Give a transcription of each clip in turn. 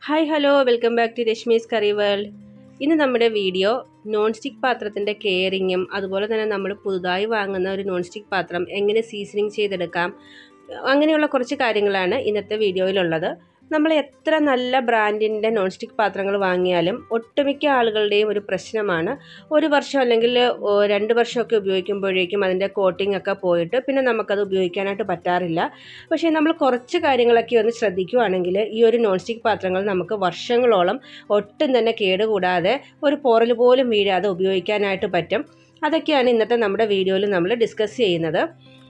hi hello welcome back to Reshmi's curry world ഇന്ന് നമ്മുടെ video non stick പാത്രത്തിൻ്റെ കെയറിങ്ങും അതുപോലെ തന്നെ നമ്മൾ പുതുതായി വാങ്ങുന്ന ഒരു നോൺ സ്റ്റിക്ക് പാത്രം എങ്ങനെ സീസണിങ് ചെയ്തെടുക്കാം അങ്ങനെയുള്ള കുറച്ച് കാര്യങ്ങളാണ് ഇന്നത്തെ വീഡിയോയിലുള്ളത് നമ്മൾ എത്ര നല്ല ബ്രാൻഡിൻ്റെ നോൺ സ്റ്റിക്ക് പാത്രങ്ങൾ വാങ്ങിയാലും ഒട്ടുമിക്ക ആളുകളുടെയും ഒരു പ്രശ്നമാണ് ഒരു വർഷം അല്ലെങ്കിൽ ഓ, രണ്ട് വർഷമൊക്കെ ഉപയോഗിക്കുമ്പോഴേക്കും അതിൻ്റെ കോട്ടിംഗ് ഒക്കെ പോയിട്ട് പിന്നെ നമുക്കത് ഉപയോഗിക്കാനായിട്ട് പറ്റാറില്ല പക്ഷേ നമ്മൾ കുറച്ച് കാര്യങ്ങളൊക്കെ ഒന്ന് ശ്രദ്ധിക്കുകയാണെങ്കിൽ ഈ ഒരു നോൺ സ്റ്റിക്ക് പാത്രങ്ങൾ നമുക്ക് വർഷങ്ങളോളം ഒട്ടും തന്നെ കേടുകൂടാതെ ഒരു പോറൽ പോലും വീഴാതെ ഉപയോഗിക്കാനായിട്ട് പറ്റും അതൊക്കെയാണ് ഇന്നത്തെ നമ്മുടെ വീഡിയോയിൽ നമ്മൾ ഡിസ്കസ് ചെയ്യുന്നത്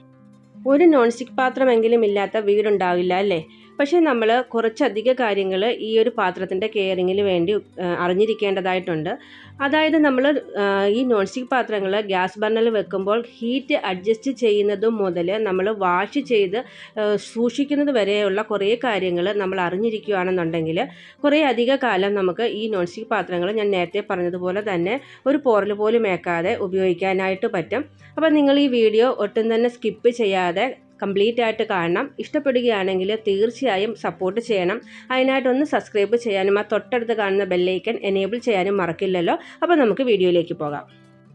ഒരു നോൺ സ്റ്റിക്ക് പാത്രമെങ്കിലും ഇല്ലാത്ത വീടുണ്ടാവില്ല അല്ലേ പക്ഷേ നമ്മൾ കുറച്ചധിക കാര്യങ്ങൾ ഈ ഒരു പാത്രത്തിൻ്റെ കെയറിങ്ങിന് വേണ്ടി ആ, അറിഞ്ഞിരിക്കേണ്ടതായിട്ടുണ്ട് അതായത് നമ്മൾ ഈ നോൺ സ്റ്റിക്ക് പാത്രങ്ങൾ ഗ്യാസ് ബർണറിൽ വെക്കുമ്പോൾ ഹീറ്റ് അഡ്ജസ്റ്റ് ചെയ്യുന്നത് മുതൽ നമ്മൾ വാഷ് ചെയ്ത് ആ, സൂക്ഷിക്കുന്നത് വരെയുള്ള കുറേ കാര്യങ്ങൾ നമ്മൾ അറിഞ്ഞിരിക്കുകയാണെന്നുണ്ടെങ്കിൽ കുറേ അധിക കാലം നമുക്ക് ഈ നോൺ സ്റ്റിക്ക് പാത്രങ്ങൾ ഞാൻ നേരത്തെ പറഞ്ഞതുപോലെ തന്നെ ഒരു പോറൽ പോലും ഏക്കാതെ ഉപയോഗിക്കാനായിട്ട് പറ്റും അപ്പോൾ നിങ്ങൾ ഈ വീഡിയോ ഒട്ടും തന്നെ സ്കിപ്പ് ചെയ്യാതെ കംപ്ലീറ്റ് ആയിട്ട് കാണണം ഇഷ്ടപ്പെടുകയാണെങ്കിൽ തീർച്ചയായും സപ്പോർട്ട് ചെയ്യണം അതിനായിട്ടൊന്ന് സബ്സ്ക്രൈബ് ചെയ്യാനും ആ തൊട്ടടുത്ത് കാണുന്ന ബെല്ലൈക്കൻ എനേബിൾ ചെയ്യാനും മറക്കില്ലല്ലോ അപ്പോൾ നമുക്ക് വീഡിയോയിലേക്ക് പോകാം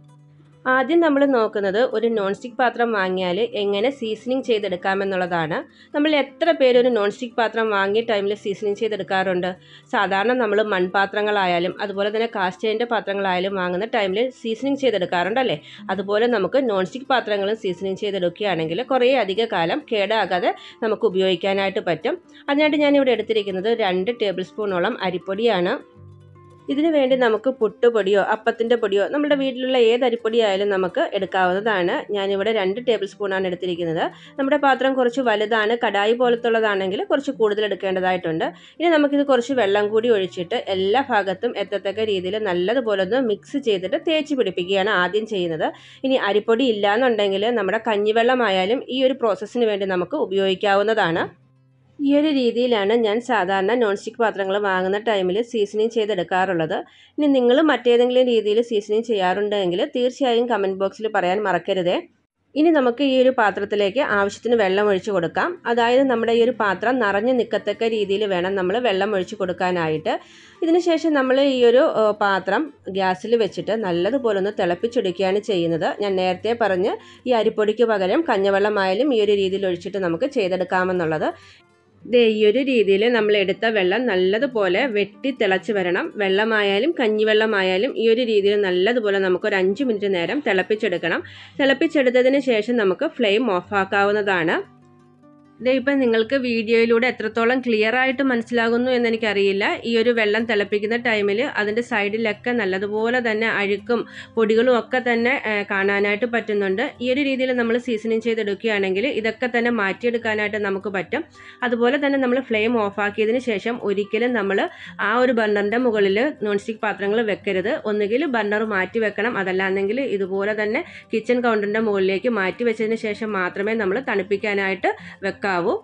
ആദ്യം നമ്മൾ നോക്കുന്നത് ഒരു നോൺ സ്റ്റിക്ക് പാത്രം വാങ്ങിയാൽ എങ്ങനെ സീസണിങ് ചെയ്തെടുക്കാമെന്നുള്ളതാണ് നമ്മൾ എത്ര പേര് ഒരു നോൺ സ്റ്റിക്ക് പാത്രം വാങ്ങിയ ടൈമിൽ സീസണിങ് ചെയ്തെടുക്കാറുണ്ട് സാധാരണ നമ്മൾ മൺപാത്രങ്ങളായാലും അതുപോലെ തന്നെ കാസ്റ്റേൻ്റെ പാത്രങ്ങളായാലും വാങ്ങുന്ന ടൈമിൽ സീസണിങ് ചെയ്തെടുക്കാറുണ്ടല്ലേ അതുപോലെ നമുക്ക് നോൺ സ്റ്റിക്ക് പാത്രങ്ങളും സീസണിങ് ചെയ്തെടുക്കുകയാണെങ്കിൽ കുറേ അധിക കാലം കേടാകാതെ നമുക്ക് ഉപയോഗിക്കാനായിട്ട് പറ്റും അതിനായിട്ട് ഞാനിവിടെ എടുത്തിരിക്കുന്നത് രണ്ട് ടേബിൾ സ്പൂണോളം അരിപ്പൊടിയാണ് ഇതിനു വേണ്ടി നമുക്ക് പുട്ടുപൊടിയോ അപ്പത്തിൻ്റെ പൊടിയോ നമ്മുടെ വീട്ടിലുള്ള ഏത് അരിപ്പൊടി ആയാലും നമുക്ക് എടുക്കാവുന്നതാണ് ഞാനിവിടെ രണ്ട് ടേബിൾ സ്പൂണാണ് എടുത്തിരിക്കുന്നത് നമ്മുടെ പാത്രം കുറച്ച് വലുതാണ് കടായി പോലത്തുള്ളതാണെങ്കിൽ കുറച്ച് കൂടുതൽ എടുക്കേണ്ടതായിട്ടുണ്ട് ഇനി നമുക്കിത് കുറച്ച് വെള്ളം കൂടി ഒഴിച്ചിട്ട് എല്ലാ ഭാഗത്തും എത്തത്തക്ക രീതിയിൽ നല്ലതുപോലെ ഒന്ന് മിക്സ് ചെയ്തിട്ട് തേച്ച് പിടിപ്പിക്കുകയാണ് ആദ്യം ചെയ്യുന്നത് ഇനി അരിപ്പൊടി ഇല്ലാന്നുണ്ടെങ്കിൽ നമ്മുടെ കഞ്ഞിവെള്ളമായാലും ഈ ഒരു പ്രോസസ്സിന് വേണ്ടി നമുക്ക് ഉപയോഗിക്കാവുന്നതാണ് ഈ ഒരു രീതിയിലാണ് ഞാൻ സാധാരണ നോൺ സ്റ്റിക്ക് പാത്രങ്ങൾ വാങ്ങുന്ന ടൈമിൽ സീസണിങ് ചെയ്തെടുക്കാറുള്ളത് ഇനി നിങ്ങൾ മറ്റേതെങ്കിലും രീതിയിൽ സീസണിങ് ചെയ്യാറുണ്ടെങ്കിൽ തീർച്ചയായും കമൻറ്റ് ബോക്സിൽ പറയാൻ മറക്കരുതേ ഇനി നമുക്ക് ഈ ഒരു പാത്രത്തിലേക്ക് ആവശ്യത്തിന് വെള്ളം ഒഴിച്ച് കൊടുക്കാം അതായത് നമ്മുടെ ഈ ഒരു പാത്രം നിറഞ്ഞു നിൽക്കത്തക്ക രീതിയിൽ വേണം നമ്മൾ വെള്ളം ഒഴിച്ച് കൊടുക്കാനായിട്ട് ഇതിനുശേഷം നമ്മൾ ഈ ഒരു ഏഹ്, പാത്രം ഗ്യാസിൽ വെച്ചിട്ട് നല്ലതുപോലെ ഒന്ന് തിളപ്പിച്ചെടുക്കുകയാണ് ചെയ്യുന്നത് ഞാൻ നേരത്തെ പറഞ്ഞ് ഈ അരിപ്പൊടിക്ക് പകരം കഞ്ഞവെള്ളമായാലും ഈ ഒരു രീതിയിൽ ഒഴിച്ചിട്ട് നമുക്ക് ചെയ്തെടുക്കാമെന്നുള്ളത് ദേ ഈ ഒരു രീതിയിൽ നമ്മൾ എടുത്ത വെള്ളം നല്ലതുപോലെ വെട്ടി തിളച്ച് വരണം വെള്ളമായാലും കഞ്ഞിവെള്ളമായാലും ഈ ഒരു രീതിയിൽ നല്ലതുപോലെ നമുക്ക് ഒരു അഞ്ച് മിനിറ്റ് നേരം തിളപ്പിച്ചെടുക്കണം തിളപ്പിച്ചെടുത്തതിന് ശേഷം നമുക്ക് ഫ്ലെയിം ഓഫാക്കാവുന്നതാണ് ദേ ഇപ്പം നിങ്ങൾക്ക് വീഡിയോയിലൂടെ എത്രത്തോളം ക്ലിയർ ആയിട്ട് മനസ്സിലാകുന്നു എന്ന് എനിക്കറിയില്ല ഈ ഒരു വെള്ളം തിളപ്പിക്കുന്ന ടൈമിൽ അതിൻ്റെ സൈഡിലൊക്കെ നല്ലതുപോലെ തന്നെ അഴുക്കും പൊടികളും ഒക്കെ തന്നെ ആ, കാണാനായിട്ട് പറ്റുന്നുണ്ട് ഈ ഒരു രീതിയിൽ നമ്മൾ സീസണിങ് ചെയ്തെടുക്കുകയാണെങ്കിൽ ഇതൊക്കെ തന്നെ മാറ്റിയെടുക്കാനായിട്ട് നമുക്ക് പറ്റും അതുപോലെ തന്നെ നമ്മൾ ഫ്ലെയിം ഓഫാക്കിയതിന് ശേഷം ഒരിക്കലും നമ്മൾ ആ ഒരു ബർണറിൻ്റെ മുകളിൽ നോൺ സ്റ്റിക്ക് പാത്രങ്ങൾ വെക്കരുത് ഒന്നുകിൽ ബർണർ മാറ്റി വെക്കണം അതല്ലാന്നെങ്കിൽ ഇതുപോലെ തന്നെ കിച്ചൺ കൗണ്ടറിൻ്റെ മുകളിലേക്ക് മാറ്റി വെച്ചതിന് ശേഷം മാത്രമേ നമ്മൾ തണുപ്പിക്കാനായിട്ട് വെക്കാവൂ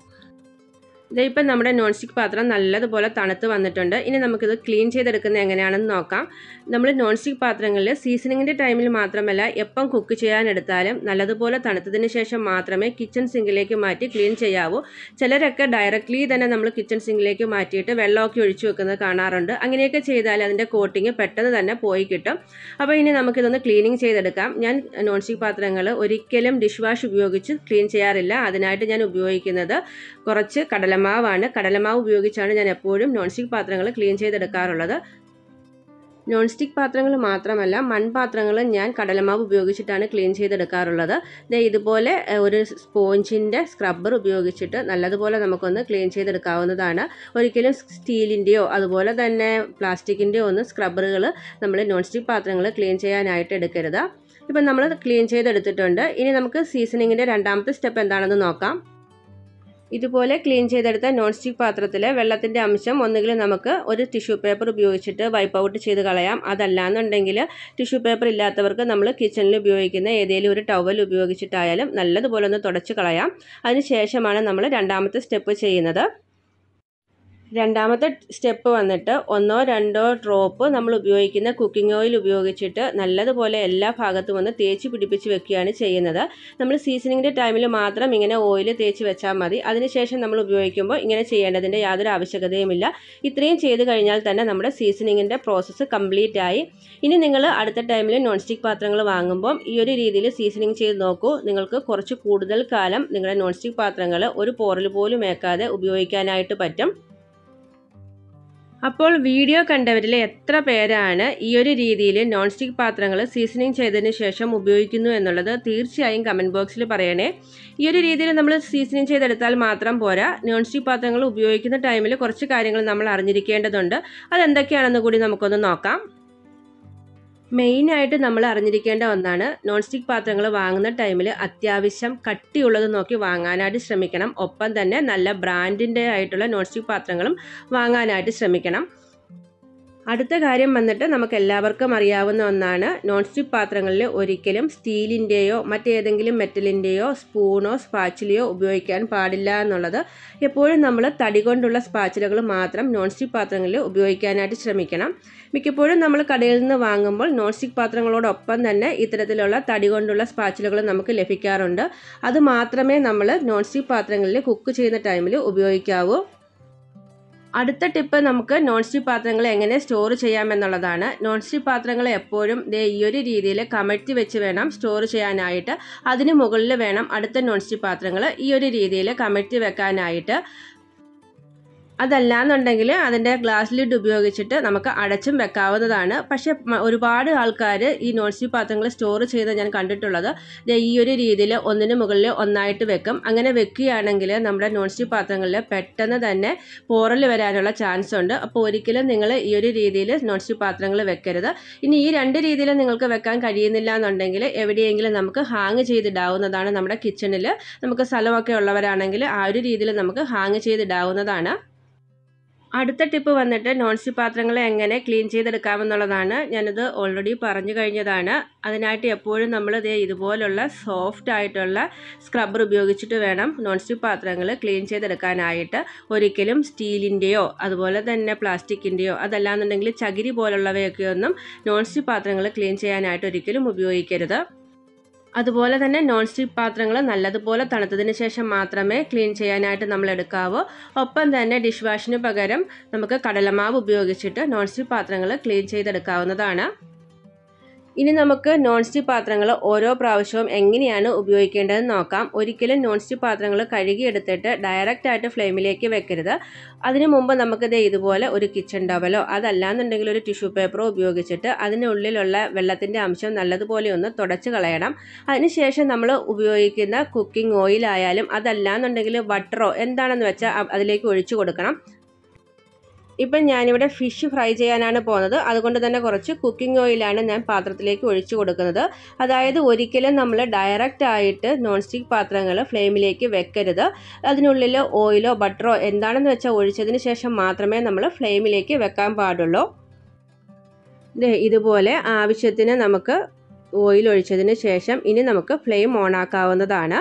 ഇപ്പം നമ്മുടെ നോൺ സ്റ്റിക്ക് പാത്രം നല്ലതുപോലെ തണുത്ത് വന്നിട്ടുണ്ട് ഇനി നമുക്കിത് ക്ലീൻ ചെയ്തെടുക്കുന്നത് എങ്ങനെയാണെന്ന് നോക്കാം നമ്മൾ നോൺ സ്റ്റിക്ക് പാത്രങ്ങളിൽ സീസണിങ്ങിൻ്റെ ടൈമിൽ മാത്രമല്ല എപ്പം കുക്ക് ചെയ്യാനെടുത്താലും നല്ലതുപോലെ തണുത്തതിന് ശേഷം മാത്രമേ കിച്ചൺ സിങ്കിലേക്ക് മാറ്റി ക്ലീൻ ചെയ്യാവൂ ചിലരൊക്കെ ഡയറക്റ്റ്ലി തന്നെ നമ്മൾ കിച്ചൺ സിങ്കിലേക്ക് മാറ്റിയിട്ട് വെള്ളമൊക്കെ ഒഴിച്ചു വെക്കുന്നത് കാണാറുണ്ട് അങ്ങനെയൊക്കെ ചെയ്താൽ അതിൻ്റെ കോട്ടിങ് പെട്ടെന്ന് തന്നെ പോയി കിട്ടും അപ്പോൾ ഇനി നമുക്കിതൊന്ന് ക്ലീനിങ് ചെയ്തെടുക്കാം ഞാൻ നോൺ സ്റ്റിക്ക് പാത്രങ്ങൾ ഒരിക്കലും ഡിഷ് വാഷ് ഉപയോഗിച്ച് ക്ലീൻ ചെയ്യാറില്ല അതിനായിട്ട് ഞാൻ ഉപയോഗിക്കുന്നത് കുറച്ച് കടലമാവാണ് കടലമാവ് ഉപയോഗിച്ചാണ് ഞാൻ എപ്പോഴും നോൺ സ്റ്റിക്ക് പാത്രങ്ങൾ ക്ലീൻ ചെയ്തെടുക്കാറുള്ളത് നോൺ സ്റ്റിക്ക് പാത്രങ്ങൾ മാത്രമല്ല മൺപാത്രങ്ങൾ ഞാൻ കടലമാവ് ഉപയോഗിച്ചിട്ടാണ് ക്ലീൻ ചെയ്തെടുക്കാറുള്ളത് ദേ ഇതുപോലെ ഏഹ്, ഒരു സ്പോഞ്ചിൻ്റെ സ്ക്രബ്ബർ ഉപയോഗിച്ചിട്ട് നല്ലതുപോലെ നമുക്കൊന്ന് ക്ലീൻ ചെയ്തെടുക്കാവുന്നതാണ് ഒരിക്കലും സ്റ്റീലിൻ്റെയോ അതുപോലെ തന്നെ പ്ലാസ്റ്റിക്കിൻ്റെയോ ഒന്നും സ്ക്രബ്ബറുകൾ നമ്മൾ നോൺ സ്റ്റിക്ക് പാത്രങ്ങൾ ക്ലീൻ ചെയ്യാനായിട്ട് എടുക്കരുത് ഇപ്പം നമ്മൾ ക്ലീൻ ചെയ്തെടുത്തിട്ടുണ്ട് ഇനി നമുക്ക് സീസണിങ്ങിൻ്റെ രണ്ടാമത്തെ സ്റ്റെപ്പ് എന്താണെന്ന് നോക്കാം ഇതുപോലെ ക്ലീൻ ചെയ്തെടുത്ത നോൺ സ്റ്റിക്ക് പാത്രത്തിൽ വെള്ളത്തിൻ്റെ അംശം ഒന്നുകിൽ നമുക്ക് ഒരു ടിഷ്യൂ പേപ്പർ ഉപയോഗിച്ചിട്ട് വൈപ്പ് ഔട്ട് ചെയ്ത് കളയാം അതല്ലാന്നുണ്ടെങ്കിൽ ടിഷ്യൂ പേപ്പർ ഇല്ലാത്തവർക്ക് നമ്മൾ കിച്ചണിൽ ഉപയോഗിക്കുന്ന ഏതെങ്കിലും ഒരു ടവൽ ഉപയോഗിച്ചിട്ടായാലും നല്ലതുപോലെ ഒന്ന് തുടച്ച് കളയാം അതിന് ശേഷമാണ് നമ്മൾ രണ്ടാമത്തെ സ്റ്റെപ്പ് ചെയ്യുന്നത് രണ്ടാമത്തെ സ്റ്റെപ്പ് വന്നിട്ട് ഒന്നോ രണ്ടോ ഡ്രോപ്പ് നമ്മൾ ഉപയോഗിക്കുന്ന കുക്കിംഗ് ഓയിൽ ഉപയോഗിച്ചിട്ട് നല്ലതുപോലെ എല്ലാ ഭാഗത്തും ഒന്ന് തേച്ച് പിടിപ്പിച്ച് വെക്കുകയാണ് ചെയ്യുന്നത് നമ്മൾ സീസണിങ്ങിൻ്റെ ടൈമിൽ മാത്രം ഇങ്ങനെ ഓയിൽ തേച്ച് വെച്ചാൽ മതി അതിനുശേഷം നമ്മൾ ഉപയോഗിക്കുമ്പോൾ ഇങ്ങനെ ചെയ്യേണ്ടതിൻ്റെ യാതൊരു ആവശ്യകതയുമില്ല ഇത്രയും ചെയ്ത് കഴിഞ്ഞാൽ തന്നെ നമ്മുടെ സീസണിങ്ങിൻ്റെ പ്രോസസ്സ് കംപ്ലീറ്റ് ആയി ഇനി നിങ്ങൾ അടുത്ത ടൈമിൽ നോൺ സ്റ്റിക്ക് പാത്രങ്ങൾ വാങ്ങുമ്പോൾ ഈ ഒരു രീതിയിൽ സീസണിങ് ചെയ്ത് നോക്കൂ നിങ്ങൾക്ക് കുറച്ച് കൂടുതൽ കാലം നിങ്ങളുടെ നോൺ സ്റ്റിക്ക് പാത്രങ്ങൾ ഒരു പോറൽ പോലും ഏക്കാതെ ഉപയോഗിക്കാനായിട്ട് പറ്റും അപ്പോൾ വീഡിയോ കണ്ടവരിൽ എത്ര പേരാണ് ഈ ഒരു രീതിയിൽ നോൺ സ്റ്റിക്ക് പാത്രങ്ങൾ സീസണിങ് ചെയ്തതിന് ശേഷം ഉപയോഗിക്കുന്നു എന്നുള്ളത് തീർച്ചയായും കമൻറ്റ് ബോക്സിൽ പറയണേ ഈ ഒരു രീതിയിൽ നമ്മൾ സീസണിങ് ചെയ്തെടുത്താൽ മാത്രം പോരാ നോൺ സ്റ്റിക്ക് പാത്രങ്ങൾ ഉപയോഗിക്കുന്ന ടൈമിൽ കുറച്ച് കാര്യങ്ങൾ നമ്മൾ അറിഞ്ഞിരിക്കേണ്ടതുണ്ട് അതെന്തൊക്കെയാണെന്ന് കൂടി നമുക്കൊന്ന് നോക്കാം മെയിനായിട്ട് നമ്മൾ അറിഞ്ഞിരിക്കേണ്ട ഒന്നാണ് നോൺ സ്റ്റിക്ക് പാത്രങ്ങൾ വാങ്ങുന്ന ടൈമിൽ അത്യാവശ്യം കട്ടിയുള്ളത് നോക്കി വാങ്ങാനായിട്ട് ശ്രമിക്കണം ഒപ്പം തന്നെ നല്ല ബ്രാൻഡിൻ്റെ ആയിട്ടുള്ള നോൺ സ്റ്റിക്ക് പാത്രങ്ങളും വാങ്ങാനായിട്ട് ശ്രമിക്കണം അടുത്ത കാര്യം വന്നിട്ട് നമുക്ക് എല്ലാവർക്കും അറിയാവുന്ന ഒന്നാണ് നോൺ സ്റ്റിക്ക് പാത്രങ്ങളിൽ ഒരിക്കലും സ്റ്റീലിൻ്റെയോ മറ്റേതെങ്കിലും മെറ്റലിൻ്റെയോ സ്പൂണോ സ്പാച്ചിലയോ ഉപയോഗിക്കാൻ പാടില്ല എന്നുള്ളത് എപ്പോഴും നമ്മൾ തടി കൊണ്ടുള്ള സ്പാച്ചിലകൾ മാത്രം നോൺ സ്റ്റിക്ക് പാത്രങ്ങളിൽ ഉപയോഗിക്കാനായിട്ട് ശ്രമിക്കണം മിക്കപ്പോഴും നമ്മൾ കടയിൽ നിന്ന് വാങ്ങുമ്പോൾ നോൺ സ്റ്റിക്ക് പാത്രങ്ങളോടൊപ്പം തന്നെ ഇത്തരത്തിലുള്ള തടി കൊണ്ടുള്ള സ്പാച്ചിലകൾ നമുക്ക് ലഭിക്കാറുണ്ട് അത് മാത്രമേ നമ്മൾ നോൺ സ്റ്റിക്ക് പാത്രങ്ങളിൽ കുക്ക് ചെയ്യുന്ന ടൈമിൽ ഉപയോഗിക്കാവൂ അടുത്ത ടിപ്പ് നമുക്ക് നോൺ സ്റ്റിക്ക് പാത്രങ്ങൾ എങ്ങനെ സ്റ്റോർ ചെയ്യാമെന്നുള്ളതാണ് നോൺ സ്റ്റിക്ക് പാത്രങ്ങൾ എപ്പോഴും ദേ ഈ ഒരു രീതിയിൽ കമഴ്ത്തി വെച്ച് വേണം സ്റ്റോർ ചെയ്യാനായിട്ട് അതിന് മുകളിൽ വേണം അടുത്ത നോൺ സ്റ്റിക്ക് പാത്രങ്ങൾ ഈ ഒരു രീതിയിൽ കമഴ്ത്തി വെക്കാനായിട്ട് അതല്ലാന്നുണ്ടെങ്കിൽ അതിൻ്റെ ഗ്ലാസ് ലിഡ് ഉപയോഗിച്ചിട്ട് നമുക്ക് അടച്ചും വെക്കാവുന്നതാണ് പക്ഷേ ഒരുപാട് ആൾക്കാർ ഈ നോൺ സ്റ്റിക്ക് പാത്രങ്ങൾ സ്റ്റോർ ചെയ്ത് ഞാൻ കണ്ടിട്ടുള്ളത് ഈ ഒരു രീതിയിൽ ഒന്നിന് മുകളിൽ ഒന്നായിട്ട് വെക്കും അങ്ങനെ വെക്കുകയാണെങ്കിൽ നമ്മുടെ നോൺ സ്റ്റിക്ക് പാത്രങ്ങളിൽ പെട്ടെന്ന് തന്നെ പോറൽ വരാനുള്ള ചാൻസ് ഉണ്ട് അപ്പോൾ ഒരിക്കലും നിങ്ങൾ ഈ ഒരു രീതിയിൽ നോൺ സ്റ്റിക്ക് പാത്രങ്ങൾ വെക്കരുത് ഇനി ഈ രണ്ട് രീതിയിൽ നിങ്ങൾക്ക് വെക്കാൻ കഴിയുന്നില്ല എന്നുണ്ടെങ്കിൽ എവിടെയെങ്കിലും നമുക്ക് ഹാങ് ചെയ്തിടാവുന്നതാണ് നമ്മുടെ കിച്ചണിൽ നമുക്ക് സ്ഥലമൊക്കെ ഉള്ളവരാണെങ്കിൽ ആ ഒരു രീതിയിൽ നമുക്ക് ഹാങ് ചെയ്തിടാവുന്നതാണ് അടുത്ത ടിപ്പ് വന്നിട്ട് നോൺ സ്റ്റിക്ക് പാത്രങ്ങൾ എങ്ങനെ ക്ലീൻ ചെയ്തെടുക്കാമെന്നുള്ളതാണ് ഞാനത് ഓൾറെഡി പറഞ്ഞു കഴിഞ്ഞതാണ് അതിനായിട്ട് എപ്പോഴും നമ്മൾ ഇതേ ഇതുപോലുള്ള സോഫ്റ്റ് ആയിട്ടുള്ള സ്ക്രബ്ബർ ഉപയോഗിച്ചിട്ട് വേണം നോൺ സ്റ്റിക്ക് പാത്രങ്ങൾ ക്ലീൻ ചെയ്തെടുക്കാനായിട്ട് ഒരിക്കലും സ്റ്റീലിൻ്റെയോ അതുപോലെ തന്നെ പ്ലാസ്റ്റിക്കിൻ്റെയോ അതല്ലാന്നുണ്ടെങ്കിൽ ചകിരി പോലുള്ളവയൊക്കെ ഒന്നും നോൺ സ്റ്റിക്ക് പാത്രങ്ങൾ ക്ലീൻ ചെയ്യാനായിട്ട് ഒരിക്കലും ഉപയോഗിക്കരുത് അതുപോലെ തന്നെ നോൺ സ്റ്റിക്ക് പാത്രങ്ങൾ നല്ലതുപോലെ തണുത്തതിന് ശേഷം മാത്രമേ ക്ലീൻ ചെയ്യാനായിട്ട് നമ്മൾ എടുക്കാവൂ ഒപ്പം തന്നെ ഡിഷ് വാഷിന് പകരം നമുക്ക് കടലമാവ് ഉപയോഗിച്ചിട്ട് നോൺ സ്റ്റിക്ക് പാത്രങ്ങൾ ക്ലീൻ ചെയ്തെടുക്കാവുന്നതാണ് ഇനി നമുക്ക് നോൺ സ്റ്റിക്ക് പാത്രങ്ങൾ ഓരോ പ്രാവശ്യവും എങ്ങനെയാണ് ഉപയോഗിക്കേണ്ടതെന്ന് നോക്കാം ഒരിക്കലും നോൺ സ്റ്റിക്ക് പാത്രങ്ങൾ കഴുകിയെടുത്തിട്ട് ഡയറക്റ്റ് ആയിട്ട് ഫ്ലെയിമിലേക്ക് വെക്കരുത് അതിനു മുമ്പ് നമുക്കിത് ഇതുപോലെ ഒരു കിച്ചൺ ടവലോ അതല്ലാന്നുണ്ടെങ്കിൽ ഒരു ടിഷ്യൂ പേപ്പറോ ഉപയോഗിച്ചിട്ട് അതിനുള്ളിലുള്ള വെള്ളത്തിൻ്റെ അംശം നല്ലതുപോലെ ഒന്ന് തുടച്ച് കളയണം അതിനുശേഷം നമ്മൾ ഉപയോഗിക്കുന്ന കുക്കിംഗ് ഓയിൽ ആയാലും അതല്ലാന്നുണ്ടെങ്കിൽ ബട്ടറോ എന്താണെന്ന് വെച്ചാൽ അതിലേക്ക് ഒഴിച്ചു കൊടുക്കണം ഇപ്പം ഞാനിവിടെ ഫിഷ് ഫ്രൈ ചെയ്യാനാണ് പോകുന്നത് അതുകൊണ്ട് തന്നെ കുറച്ച് കുക്കിംഗ് ഓയിലാണ് ഞാൻ പാത്രത്തിലേക്ക് ഒഴിച്ചു കൊടുക്കുന്നത് അതായത് ഒരിക്കലും നമ്മൾ ഡയറക്റ്റ് ആയിട്ട് നോൺ സ്റ്റിക്ക് പാത്രങ്ങൾ ഫ്ലെയിമിലേക്ക് വെക്കരുത് അതിനുള്ളിൽ ഓയിലോ ബട്ടറോ എന്താണെന്ന് വെച്ചാൽ ഒഴിച്ചതിന് ശേഷം മാത്രമേ നമ്മൾ ഫ്ലെയിമിലേക്ക് വെക്കാൻ പാടുള്ളൂ ഇതുപോലെ ആവശ്യത്തിന് നമുക്ക് ഓയിൽ ഒഴിച്ചതിന് ശേഷം ഇനി നമുക്ക് ഫ്ലെയിം ഓൺ ആക്കാവുന്നതാണ്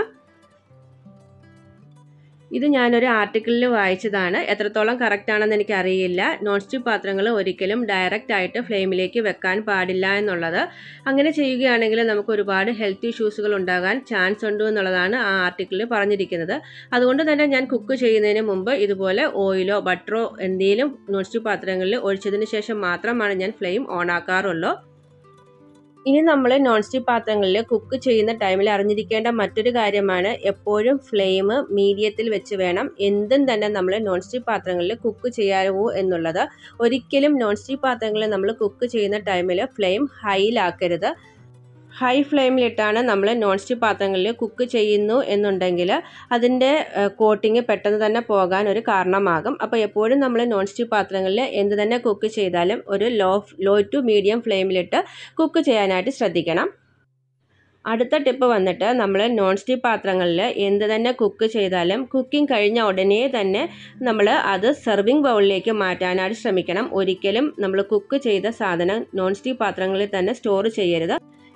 ഇത് ഞാനൊരു ആർട്ടിക്കിളിൽ വായിച്ചതാണ് എത്രത്തോളം കറക്റ്റ് ആണെന്ന് എനിക്കറിയില്ല നോൺ സ്റ്റിക്ക് പാത്രങ്ങൾ ഒരിക്കലും ഡയറക്റ്റ് ആയിട്ട് ഫ്ലെയിമിലേക്ക് വെക്കാൻ പാടില്ല എന്നുള്ളത് അങ്ങനെ ചെയ്യുകയാണെങ്കിൽ നമുക്ക് ഒരുപാട് ഹെൽത്ത് ഇഷ്യൂസുകൾ ഉണ്ടാകാൻ ചാൻസ് ഉണ്ട് എന്നുള്ളതാണ് ആ ആർട്ടിക്കിളിൽ പറഞ്ഞിരിക്കുന്നത് അതുകൊണ്ട് തന്നെ ഞാൻ കുക്ക് ചെയ്യുന്നതിന് മുമ്പ് ഇതുപോലെ ഓയിലോ ബട്ടറോ എന്തെങ്കിലും നോൺ സ്റ്റിക്ക് പാത്രങ്ങളിൽ ഒഴിച്ചതിന് ശേഷം മാത്രമാണ് ഞാൻ ഫ്ലെയിം ഓൺ ആക്കാറുള്ളൂ ഇനി നമ്മൾ നോൺ സ്റ്റിക്ക് പാത്രങ്ങളിൽ കുക്ക് ചെയ്യുന്ന ടൈമിൽ അറിഞ്ഞിരിക്കേണ്ട മറ്റൊരു കാര്യമാണ് എപ്പോഴും ഫ്ലെയിം മീഡിയത്തിൽ വെച്ച് വേണം എന്തും തന്നെ നമ്മൾ നോൺ സ്റ്റിക്ക് പാത്രങ്ങളിൽ കുക്ക് ചെയ്യാവൂ എന്നുള്ളത് ഒരിക്കലും നോൺ സ്റ്റിക്ക് പാത്രങ്ങളിൽ നമ്മൾ കുക്ക് ചെയ്യുന്ന ടൈമിൽ ഫ്ലെയിം ഹൈയിലാക്കരുത് ഹൈ ഫ്ലെയിമിലിട്ടാണ് നമ്മൾ നോൺ സ്റ്റിക്ക് പാത്രങ്ങളിൽ കുക്ക് ചെയ്യുന്നു എന്നുണ്ടെങ്കിൽ അതിൻ്റെ കോട്ടിങ് പെട്ടെന്ന് തന്നെ പോകാൻ ഒരു കാരണമാകും അപ്പോൾ എപ്പോഴും നമ്മൾ നോൺ സ്റ്റിക്ക് പാത്രങ്ങളിൽ എന്ത് തന്നെ കുക്ക് ചെയ്താലും ഒരു ലോ ലോ ടു മീഡിയം ഫ്ലെയിമിലിട്ട് കുക്ക് ചെയ്യാനായിട്ട് ശ്രദ്ധിക്കണം അടുത്ത ടിപ്പ് വന്നിട്ട് നമ്മൾ നോൺ സ്റ്റിക്ക് പാത്രങ്ങളിൽ എന്ത് തന്നെ കുക്ക് ചെയ്താലും കുക്കിംഗ് കഴിഞ്ഞ ഉടനെ തന്നെ നമ്മൾ അത് സെർവിങ് ബൗളിലേക്ക് മാറ്റാനായിട്ട് ശ്രമിക്കണം ഒരിക്കലും നമ്മൾ കുക്ക് ചെയ്ത സാധനം നോൺ സ്റ്റിക്ക് പാത്രങ്ങളിൽ തന്നെ സ്റ്റോർ ചെയ്യരുത്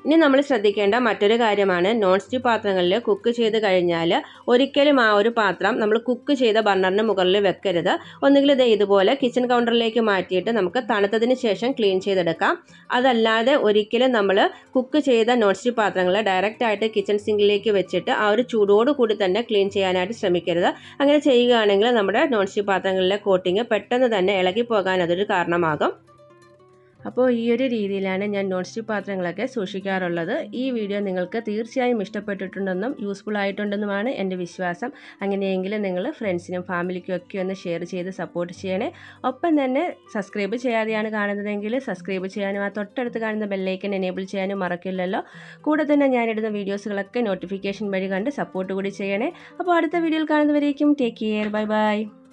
ഇനി നമ്മൾ ശ്രദ്ധിക്കേണ്ട മറ്റൊരു കാര്യമാണ് നോൺ സ്റ്റിക്ക് പാത്രങ്ങളിൽ കുക്ക് ചെയ്ത് കഴിഞ്ഞാൽ ഒരിക്കലും ആ ഒരു പാത്രം നമ്മൾ കുക്ക് ചെയ്ത ബർണറിന് മുകളിൽ വെക്കരുത് ഒന്നുകിൽ ഇത് ഇതുപോലെ കിച്ചൺ കൗണ്ടറിലേക്ക് മാറ്റിയിട്ട് നമുക്ക് തണുത്തതിന് ശേഷം ക്ലീൻ ചെയ്തെടുക്കാം അതല്ലാതെ ഒരിക്കലും നമ്മൾ കുക്ക് ചെയ്ത നോൺ സ്റ്റിക്ക് പാത്രങ്ങൾ ഡയറക്റ്റ് ആയിട്ട് കിച്ചൺ സിങ്കിലേക്ക് വെച്ചിട്ട് ആ ഒരു ചൂടോട് കൂടി തന്നെ ക്ലീൻ ചെയ്യാനായിട്ട് ശ്രമിക്കരുത് അങ്ങനെ ചെയ്യുകയാണെങ്കിൽ നമ്മുടെ നോൺ സ്റ്റിക്ക് പാത്രങ്ങളിലെ കോട്ടിങ് പെട്ടെന്ന് തന്നെ ഇളകി പോകാൻ അതൊരു കാരണമാകും അപ്പോൾ ഈ ഒരു രീതിയിലാണ് ഞാൻ നോൺ സ്റ്റിക്ക് പാത്രങ്ങളൊക്കെ സൂക്ഷിക്കാറുള്ളത് ഈ വീഡിയോ നിങ്ങൾക്ക് തീർച്ചയായും ഇഷ്ടപ്പെട്ടിട്ടുണ്ടെന്നും യൂസ്ഫുൾ ആയിട്ടുണ്ടെന്നുമാണ് എൻ്റെ വിശ്വാസം അങ്ങനെയെങ്കിൽ നിങ്ങൾ ഫ്രണ്ട്സിനും ഫാമിലിക്കും ഒക്കെ ഒന്ന് ഷെയർ ചെയ്ത് സപ്പോർട്ട് ചെയ്യണേ ഒപ്പം തന്നെ സബ്സ്ക്രൈബ് ചെയ്യാതെയാണ് കാണുന്നതെങ്കിൽ സബ്സ്ക്രൈബ് ചെയ്യാനും ആ തൊട്ടടുത്ത് കാണുന്ന ബെല്ലൈക്കൻ എനേബിൾ ചെയ്യാനും മറക്കില്ലല്ലോ കൂടെ തന്നെ ഞാനിടുന്ന വീഡിയോസുകളൊക്കെ നോട്ടിഫിക്കേഷൻ വഴി കണ്ട് സപ്പോർട്ട് കൂടി ചെയ്യണേ അപ്പോൾ അടുത്ത വീഡിയോയിൽ കാണുന്നവരേക്കും ടേക്ക് കെയർ ബൈ ബൈ